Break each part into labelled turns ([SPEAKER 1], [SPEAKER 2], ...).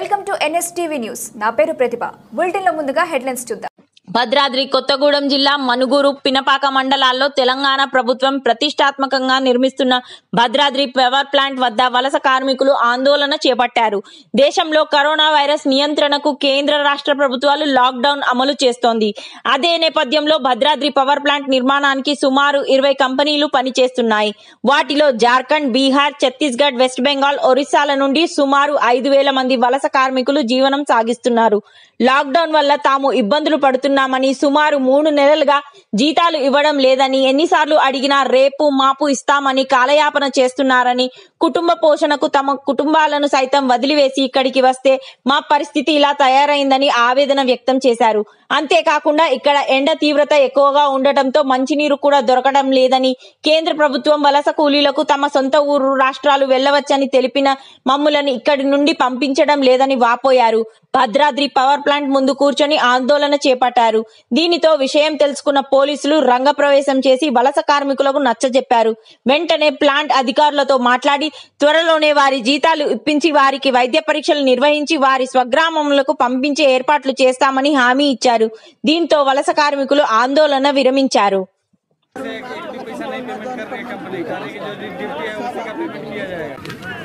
[SPEAKER 1] Welcome to NSTV news నా పేరు ప్రతిభ బులెటిన్లో ముందుగా హెడ్లైన్స్ చూద్దాం
[SPEAKER 2] భద్రాద్రి కొత్తగూడెం జిల్లా మనుగూరు పినపాక మండలాల్లో తెలంగాణ ప్రభుత్వం ప్రతిష్టాత్మకంగా నిర్మిస్తున్న భద్రాద్రి పవర్ ప్లాంట్ వద్ద వలస కార్మికులు ఆందోళన చేపట్టారు దేశంలో కరోనా వైరస్ నియంత్రణకు కేంద్ర రాష్ట్ర ప్రభుత్వాలు లాక్డౌన్ అమలు చేస్తోంది అదే నేపథ్యంలో భద్రాద్రి పవర్ ప్లాంట్ నిర్మాణానికి సుమారు ఇరవై కంపెనీలు పనిచేస్తున్నాయి వాటిలో జార్ఖండ్ బీహార్ ఛత్తీస్గఢ్ వెస్ట్ బెంగాల్ ఒరిస్సాల నుండి సుమారు ఐదు వేల మంది వలస కార్మికులు జీవనం సాగిస్తున్నారు లాక్డౌన్ వల్ల తాము ఇబ్బందులు పడుతున్నామని సుమారు మూడు నెలలుగా జీతాలు ఇవ్వడం లేదని ఎన్నిసార్లు అడిగినా రేపు మాపు ఇస్తామని కాలయాపన చేస్తున్నారని కుటుంబ పోషణకు తమ కుటుంబాలను సైతం వదిలివేసి ఇక్కడికి వస్తే మా పరిస్థితి ఇలా తయారైందని ఆవేదన వ్యక్తం చేశారు అంతేకాకుండా ఇక్కడ ఎండ తీవ్రత ఎక్కువగా ఉండటంతో మంచినీరు కూడా దొరకడం లేదని కేంద్ర ప్రభుత్వం వలస కూలీలకు తమ సొంత ఊరు రాష్ట్రాలు వెళ్లవచ్చని తెలిపిన మమ్ములను ఇక్కడి నుండి పంపించడం లేదని వాపోయారు భద్రాద్రి పవర్ ప్లాంట్ ముందు కూర్చొని ఆందోళన చేపట్టారు దీనితో విషయం తెలుసుకున్న పోలీసులు రంగప్రవేశం చేసి వలస కార్మికులకు నచ్చజెప్పారు వెంటనే ప్లాంట్ అధికారులతో మాట్లాడి త్వరలోనే వారి జీతాలు ఇప్పించి వారికి వైద్య పరీక్షలు నిర్వహించి వారి స్వగ్రామములకు పంపించే ఏర్పాట్లు చేస్తామని హామీ ఇచ్చారు దీంతో వలస కార్మికులు ఆందోళన విరమించారు
[SPEAKER 3] से एक भी पैसा नहीं पेमेंट कर रही है कंपनी कह रही है कि जो ड्यूटी है उसी का पेमेंट किया जाएगा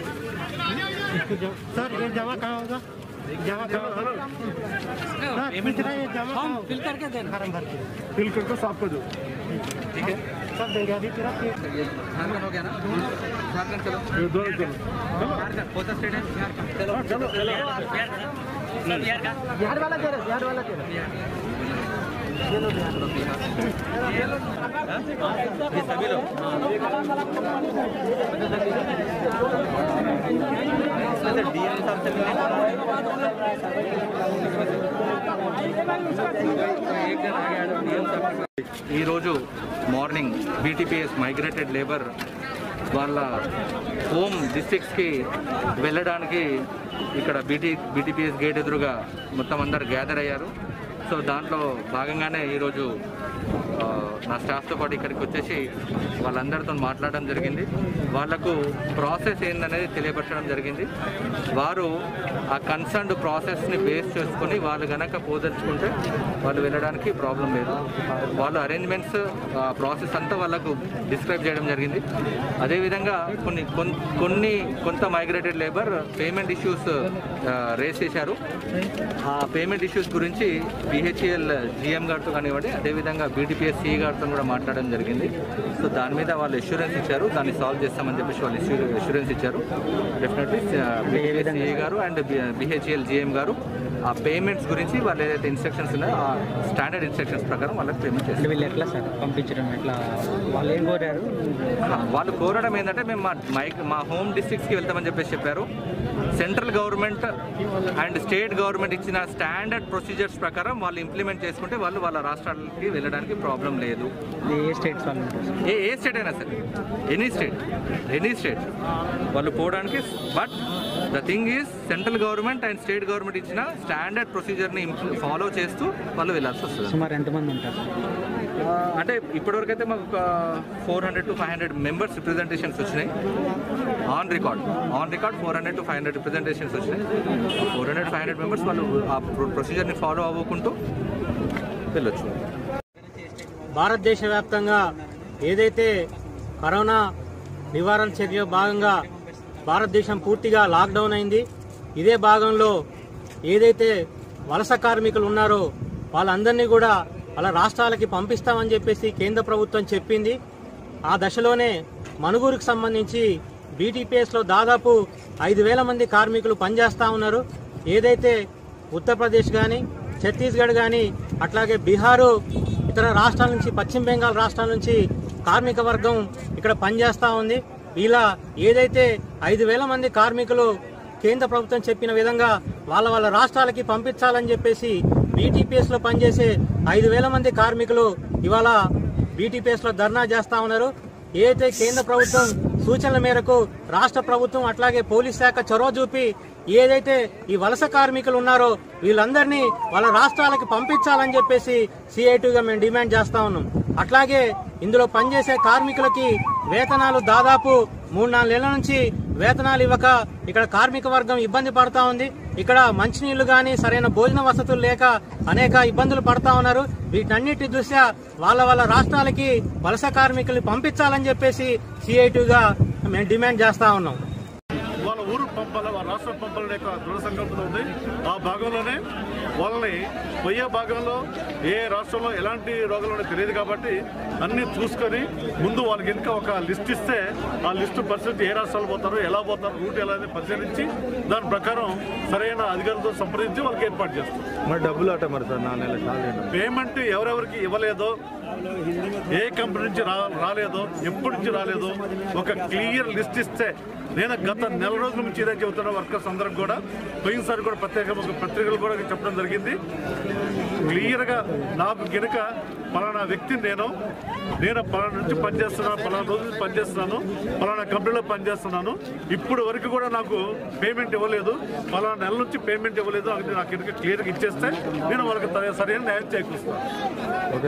[SPEAKER 4] सर ये जमा कहाँ होगा जमा कहाँ होगा सर पूछ रहे हैं जमा हम फिल करके देना फार्म भर के
[SPEAKER 3] फिल करके सबको दो
[SPEAKER 4] ठीक है सब देंगे अभी तेरा
[SPEAKER 3] झारखंड हो गया ना झारखंड चलो दोनों चलो झारखंड कौन सा स्टेट है चलो चलो बिहार का
[SPEAKER 4] बिहार वाला दे रहे बिहार वाला दे रहे
[SPEAKER 3] ये सभी लोग इसमें से डीएम साहब से एक जन आ गया डीएम साहब ఈరోజు మార్నింగ్ బీటీపీఎస్ మైగ్రేటెడ్ లేబర్ వాళ్ళ హోమ్ డిస్ట్రిక్ట్స్కి వెళ్ళడానికి ఇక్కడ బీటీ బీటీపీఎస్ గేట్ ఎదురుగా మొత్తం అందరు గ్యాదర్ అయ్యారు సో దాంట్లో భాగంగానే ఈరోజు ఆ, నా స్టాఫ్తో పాటు ఇక్కడికి వచ్చేసి వాళ్ళందరితో మాట్లాడడం జరిగింది వాళ్లకు ప్రాసెస్ ఏందనేది తెలియపరచడం జరిగింది వారు ఆ కన్సర్న్డ్ ప్రాసెస్ని బేస్ చేసుకొని వాళ్ళు గనక పోదలుచుకుంటే వాళ్ళు వెళ్ళడానికి ప్రాబ్లం లేదు వాళ్ళు అరేంజ్మెంట్స్ ప్రాసెస్ అంతా వాళ్ళకు డిస్క్రైబ్ చేయడం జరిగింది అదేవిధంగా కొన్ని కొన్- కొన్ని కొంత migrated labour payment issues raise చేశారు ఆ పేమెంట్ ఇష్యూస్ గురించి బిహెచ్ఎల్ జిఎం గారితో కానివ్వండి అదేవిధంగా బీటీపీఎస్ సిఈ గారితో కూడా మాట్లాడడం జరిగింది సో దాని మీద వాళ్ళు ఇన్సూరెన్స్ ఇచ్చారు దాన్ని సాల్వ్ చేస్తామని చెప్పేసి వాళ్ళు ఇన్సూరెన్స్ ఇచ్చారు డెఫినెట్లీ సిఈ గారు అండ్ బిహెచ్ఎల్ జిఎం గారు ఆ పేమెంట్స్ గురించి వాళ్ళు ఏదైతే ఇన్స్ట్రక్షన్స్ ఉన్నాయో ఆ స్టాండర్డ్ ఇన్స్ట్రక్షన్స్ ప్రకారం వాళ్ళకి పేమెంట్ చేస్తారు
[SPEAKER 5] అంటే వీళ్ళు ఎట్లా సార్ పంపించడం ఎట్లా వాళ్ళు ఏం కోరారు
[SPEAKER 3] వాళ్ళు కోరడం ఏంటంటే మేము మా మైక్ మా హోమ్ డిస్ట్రిక్ట్స్కి వెళ్తామని చెప్పేసి చెప్పారు central government and state government ఇచ్చిన స్టాండర్డ్ ప్రొసీజర్స్ ప్రకారం వాళ్ళు ఇంప్లిమెంట్ చేసుకుంటే వాళ్ళు వాళ్ళ రాష్ట్రాలకి వెళ్ళడానికి ప్రాబ్లం లేదు
[SPEAKER 5] ఇది ఏ స్టేట్స్ వాళ్ళు ఉంటారు సార్?
[SPEAKER 3] ఏ ఏ స్టేట్ అయినా సరే ఎనీ స్టేట్ ఎనీ స్టేట్ వాళ్ళు పోవడానికి but the thing is central government and state government ఇచ్చిన స్టాండర్డ్ ప్రొసీజర్ని ఫాలో చేస్తూ వాళ్ళు వెళ్ళాల్సి వస్తుంది
[SPEAKER 5] సుమారు ఎంతమంది ఉంటారు సార్?
[SPEAKER 3] ఆ, అంటే ఇప్పటివరకు అయితే మాకు ఒక four hundred to five hundred members representations వచ్చినాయి on record on record four hundred to five hundred representations వచ్చినాయి four hundred five hundred members వాళ్ళు ఆ ప్రొసీజర్ని ఫాలో అవ్వకుంటూ వెళ్ళొచ్చు
[SPEAKER 4] భారతదేశ వ్యాప్తంగా ఏదైతే కరోనా నివారణ చర్య భాగంగా భారతదేశం పూర్తిగా లాక్డౌన్ అయింది ఇదే భాగంలో ఏదైతే వలస కార్మికులు ఉన్నారో వాళ్ళందరినీ కూడా వాళ్ళ రాష్ట్రాలకి పంపిస్తామని చెప్పేసి కేంద్ర ప్రభుత్వం చెప్పింది ఆ దశలోనే మనుగూరుకు సంబంధించి బీటీపీఎస్ లో దాదాపు ఐదు వేల మంది కార్మికులు పనిచేస్తా ఉన్నారు ఏదైతే ఉత్తరప్రదేశ్ కానీ ఛత్తీస్గఢ్ కానీ అట్లాగే బీహారు ఇతర రాష్ట్రాల నుంచి పశ్చిమ బెంగాల్ రాష్ట్రాల నుంచి కార్మిక వర్గం ఇక్కడ పనిచేస్తా ఉంది ఇలా ఏదైతే ఐదు వేల మంది కార్మికులు కేంద్ర ప్రభుత్వం చెప్పిన విధంగా వాళ్ళ వాళ్ళ రాష్ట్రాలకి పంపించాలని చెప్పేసి బీటీపీఎస్ లో పనిచేసే ఐదు వేల మంది కార్మికులు ఇవాళ బీటీపీఎస్ లో ధర్నా చేస్తా ఉన్నారు ఏదైతే కేంద్ర ప్రభుత్వం సూచనల మేరకు రాష్ట్ర ప్రభుత్వం అట్లాగే పోలీస్ శాఖ చొరవ చూపి ఏదైతే ఈ వలస కార్మికులు ఉన్నారో వీళ్ళందరినీ వాళ్ళ రాష్ట్రాలకి పంపించాలని చెప్పేసి సిఐటిగా మేము డిమాండ్ చేస్తా ఉన్నాం అట్లాగే ఇందులో పనిచేసే కార్మికులకి వేతనాలు దాదాపు మూడు నాలుగు నెలల నుంచి వేతనాలు ఇవ్వక ఇక్కడ కార్మిక వర్గం ఇబ్బంది పడతా ఉంది ఇక్కడ మంచినీళ్లు గాని సరైన భోజన వసతులు లేక అనేక ఇబ్బందులు పడతా ఉన్నారు వీటన్నిటి దృష్ట్యా వాళ్ళ వాళ్ళ రాష్ట్రాలకి వలస కార్మికులు పంపించాలని చెప్పేసి సిఐటిగా మేము డిమాండ్ చేస్తా ఉన్నాం
[SPEAKER 6] వాళ్ళ ఊరు పంపాలి వాళ్ళ రాష్ట్రం పంపాలనే యొక్క దృఢ సంకల్పం ఉంది ఆ భాగంలోనే వాళ్ళని పోయే భాగంలో ఏ రాష్ట్రంలో ఎలాంటి రోగాలు ఉన్నాయో తెలియదు కాబట్టి అన్ని చూసుకొని ముందు వాళ్ళకి ఇంకా ఒక లిస్ట్ ఇస్తే ఆ లిస్టు పరిస్థితి ఏ రాష్ట్రాలు పోతారో ఎలా పోతారో రూట్ ఎలా అనేది పరిశీలించి దాని ప్రకారం సరైన అధికారులతో సంప్రదించి వాళ్ళకి ఏర్పాటు చేస్తాం
[SPEAKER 3] మరి డబ్బులు అట మరి సార్ నాలుగు నెలల చాలు
[SPEAKER 6] పేమెంట్ ఎవరెవరికి ఇవ్వలేదో ఏ కంపెనీ నుంచి రా రాలేదో ఎప్పటి నుంచి రాలేదో ఒక క్లియర్ లిస్ట్ ఇస్తే నేను గత నెల రోజుల నుంచి ఇదే చెబుతున్న వర్కర్స్ అందరికి కూడా పోయినసారి కూడా ప్రత్యేక ఒక పత్రికలు కూడా చెప్పడం జరిగింది క్లియర్గా నాకు గనుక పలానా వ్యక్తిని నేను నేను పలానా నుంచి పనిచేస్తున్నాను పలానా రోజు నుంచి పనిచేస్తున్నాను పలానా కంపెనీలో పనిచేస్తున్నాను ఇప్పుడు వరకు కూడా నాకు పేమెంట్ ఇవ్వలేదు పలానా నెల నుంచి పేమెంట్ ఇవ్వలేదు అది నాకు కనుక క్లియర్గా ఇచ్చేస్తే నేను వాళ్ళకి సరైన న్యాయం చేకూరుస్తాను